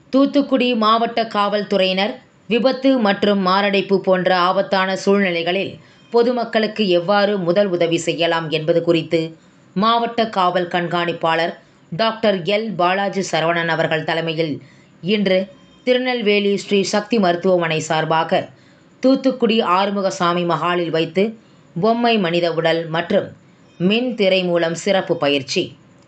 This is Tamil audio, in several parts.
தூத்துக்குடி மாவட்ட காவல்துறையினர் விபத்து மற்றும் மாரடைப்பு போன்ற ஆபத்தான சூழ்நிலைகளில் பொதுமக்களுக்கு எவ்வாறு முதல் உதவி செய்யலாம் என்பது குறித்து மாவட்ட காவல் கண்காணிப்பாளர் டாக்டர் எல் பாலாஜி சரவணன் அவர்கள் தலைமையில் இன்று திருநெல்வேலி ஸ்ரீ சக்தி மருத்துவமனை சார்பாக தூத்துக்குடி ஆறுமுகசாமி மஹாலில் வைத்து பொம்மை மனித உடல் மற்றும் மின் திரை மூலம் சிறப்பு பயிற்சி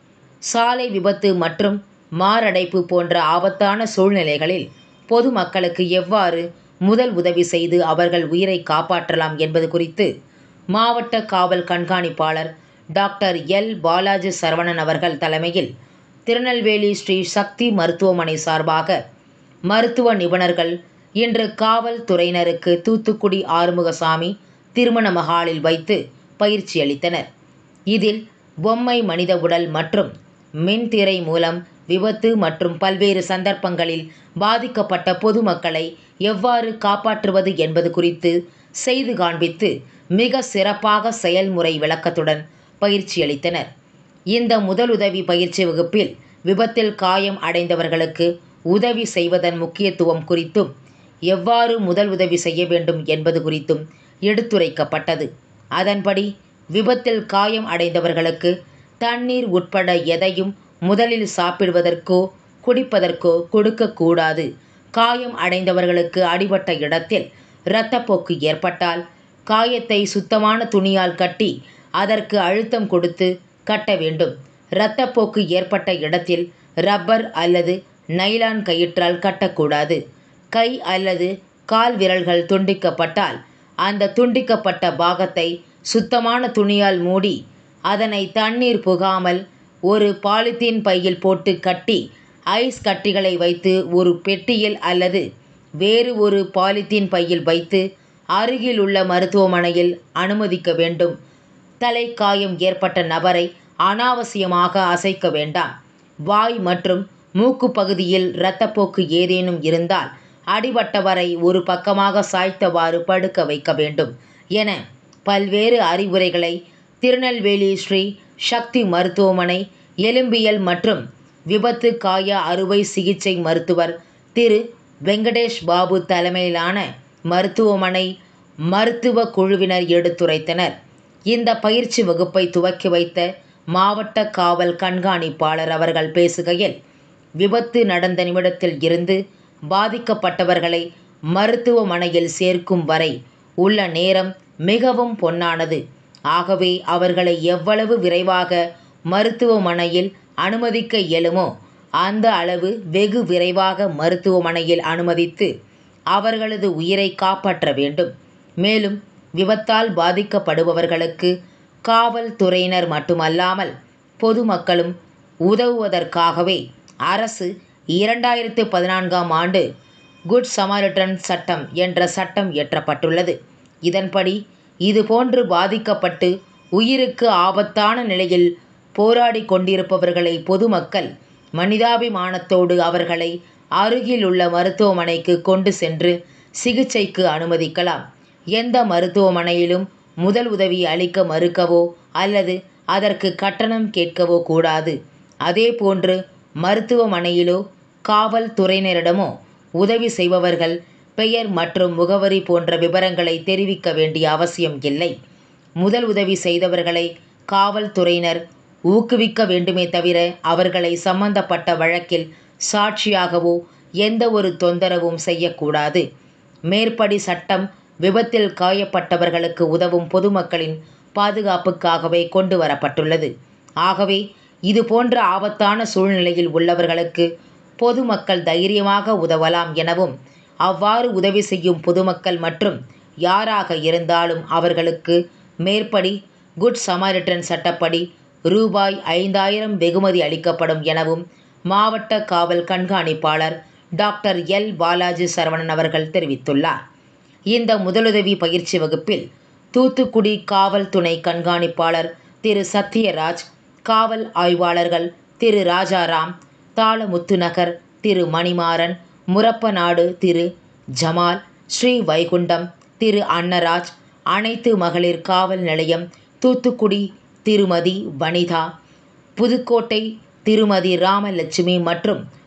சாலை விபத்து மற்றும் மாரடைப்பு போன்ற ஆபத்தான சூழ்நிலைகளில் பொதுமக்களுக்கு எவ்வாறு முதல் உதவி செய்து அவர்கள் உயிரை காப்பாற்றலாம் என்பது குறித்து மாவட்ட காவல் கண்காணிப்பாளர் டாக்டர் எல் பாலாஜி சரவணன் அவர்கள் தலைமையில் திருநெல்வேலி ஸ்ரீ சக்தி மருத்துவமனை சார்பாக மருத்துவ நிபுணர்கள் இன்று காவல்துறையினருக்கு தூத்துக்குடி ஆறுமுகசாமி திருமண மகாலில் வைத்து பயிற்சி அளித்தனர் இதில் பொம்மை மனித உடல் மற்றும் மின்திரை மூலம் விபத்து மற்றும் பல்வேறு சந்தர்ப்பங்களில் பாதிக்கப்பட்ட பொதுமக்களை எவ்வாறு காப்பாற்றுவது என்பது குறித்து செய்து காண்பித்து மிக சிறப்பாக செயல்முறை விளக்கத்துடன் பயிற்சி அளித்தனர் இந்த முதலுதவி பயிற்சி வகுப்பில் விபத்தில் காயம் அடைந்தவர்களுக்கு உதவி செய்வதன் முக்கியத்துவம் குறித்தும் எவ்வாறு முதல் உதவி செய்ய வேண்டும் என்பது குறித்தும் எடுத்துரைக்கப்பட்டது அதன்படி விபத்தில் காயம் அடைந்தவர்களுக்கு தண்ணீர் உட்பட எதையும் முதலில் சாப்பிடுவதற்கோ குடிப்பதற்கோ கொடுக்கக்கூடாது காயம் அடைந்தவர்களுக்கு அடிபட்ட இடத்தில் இரத்தப்போக்கு ஏற்பட்டால் காயத்தை சுத்தமான துணியால் கட்டி அதற்கு அழுத்தம் கொடுத்து கட்ட வேண்டும் இரத்தப்போக்கு ஏற்பட்ட இடத்தில் ரப்பர் அல்லது நைலான் கயிற்றால் கட்டக்கூடாது கை அல்லது கால் விரல்கள் துண்டிக்கப்பட்டால் அந்த துண்டிக்கப்பட்ட பாகத்தை சுத்தமான துணியால் மூடி அதனை தண்ணீர் புகாமல் ஒரு பாலித்தீன் பையில் போட்டு கட்டி ஐஸ் கட்டிகளை வைத்து ஒரு பெட்டியில் அல்லது வேறு ஒரு பாலித்தீன் பையில் வைத்து அருகில் உள்ள மருத்துவமனையில் அனுமதிக்க வேண்டும் தலைக்காயம் ஏற்பட்ட நபரை அனாவசியமாக அசைக்க வேண்டாம் வாய் மற்றும் மூக்கு பகுதியில் இரத்தப்போக்கு ஏதேனும் இருந்தால் அடிபட்டவரை ஒரு பக்கமாக சாய்த்தவாறு படுக்க வைக்க வேண்டும் என பல்வேறு அறிவுரைகளை திருநெல்வேலி ஸ்ரீ சக்தி மருத்துவமனை எலும்பியல் மற்றும் விபத்து காய அறுவை சிகிச்சை மருத்துவர் திரு வெங்கடேஷ் பாபு தலைமையிலான மருத்துவமனை மருத்துவ குழுவினர் எடுத்துரைத்தனர் இந்த பயிற்சி வகுப்பை துவக்கி வைத்த மாவட்ட காவல் கண்காணிப்பாளர் அவர்கள் பேசுகையில் விபத்து நடந்த நிமிடத்தில் இருந்து பாதிக்கப்பட்டவர்களை மருத்துவமனையில் சேர்க்கும் வரை உள்ள நேரம் மிகவும் பொன்னானது ஆகவே அவர்களை எவ்வளவு விரைவாக மருத்துவமனையில் அனுமதிக்க இயலுமோ அந்த அளவு வெகு விரைவாக மருத்துவமனையில் அனுமதித்து அவர்களது உயிரை காப்பாற்ற வேண்டும் மேலும் விபத்தால் பாதிக்கப்படுபவர்களுக்கு காவல்துறையினர் மட்டுமல்லாமல் பொதுமக்களும் உதவுவதற்காகவே அரசு இரண்டாயிரத்து பதினான்காம் ஆண்டு குட் சமாரிட்டன் சட்டம் என்ற சட்டம் இயற்றப்பட்டுள்ளது இதன்படி இதுபோன்று பாதிக்கப்பட்டு உயிருக்கு ஆபத்தான நிலையில் போராடி கொண்டிருப்பவர்களை பொதுமக்கள் மனிதாபிமானத்தோடு அவர்களை அருகில் உள்ள மருத்துவமனைக்கு கொண்டு சென்று சிகிச்சைக்கு அனுமதிக்கலாம் எந்த மருத்துவமனையிலும் முதல் உதவி அளிக்க மறுக்கவோ அல்லது அதற்கு கட்டணம் கேட்கவோ கூடாது அதேபோன்று மருத்துவமனையிலோ காவல்துறையினரிடமோ உதவி செய்பவர்கள் பெயர் மற்றும் முகவரி போன்ற விவரங்களை தெரிவிக்க வேண்டிய அவசியம் இல்லை முதல் உதவி செய்தவர்களை காவல்துறையினர் ஊக்குவிக்க வேண்டுமே தவிர அவர்களை சம்பந்தப்பட்ட வழக்கில் சாட்சியாகவோ எந்த ஒரு தொந்தரவும் செய்யக்கூடாது மேற்படி சட்டம் விபத்தில் காயப்பட்டவர்களுக்கு உதவும் பொதுமக்களின் பாதுகாப்புக்காகவே கொண்டு வரப்பட்டுள்ளது ஆகவே இது போன்ற ஆபத்தான சூழ்நிலையில் உள்ளவர்களுக்கு பொதுமக்கள் தைரியமாக உதவலாம் எனவும் அவ்வாறு உதவி செய்யும் பொதுமக்கள் மற்றும் யாராக இருந்தாலும் அவர்களுக்கு மேற்படி குட் சமாரிட்டன் சட்டப்படி ரூபாய் ஐந்தாயிரம் வெகுமதி அளிக்கப்படும் எனவும் மாவட்ட காவல் கண்காணிப்பாளர் டாக்டர் எல் பாலாஜி சரவணன் அவர்கள் தெரிவித்துள்ளார் இந்த முதலுதவி பயிற்சி வகுப்பில் தூத்துக்குடி காவல் துணை கண்காணிப்பாளர் திரு சத்யராஜ் காவல் ஆய்வாளர்கள் திரு ராஜாராம் தாளமுத்துநகர் திரு மணிமாறன் முரப்பநாடு திரு ஜமால் ஸ்ரீ வைகுண்டம் திரு அன்னராஜ் அனைத்து மகளிர் காவல் நிலையம் தூத்துக்குடி திருமதி வனிதா புதுக்கோட்டை திருமதி ராமலட்சுமி மற்றும்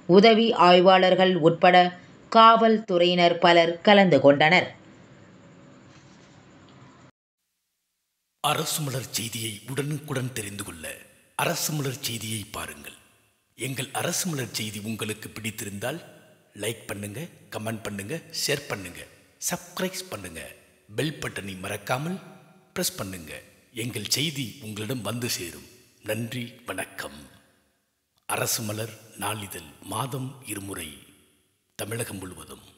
உதவி ஆய்வாளர்கள் உட்பட காவல்துறையினர் பலர் கலந்து கொண்டனர் அரசு மலர் செய்தியை உடனுக்குடன் தெரிந்து கொள்ள அரசு மலர் செய்தியை பாருங்கள் எங்கள் அரசு மலர் செய்தி உங்களுக்கு பிடித்திருந்தால் லைக் பண்ணுங்க கமெண்ட் பண்ணுங்க ஷேர் பண்ணுங்க சப்ஸ்கிரைப் பண்ணுங்க பெல் பட்டனை மறக்காமல் பிரஸ் பண்ணுங்க எங்கள் செய்தி உங்களிடம் வந்து சேரும் நன்றி வணக்கம் அரசு மலர் நாளிதழ் மாதம் இருமுறை தமிழகம் முழுவதும்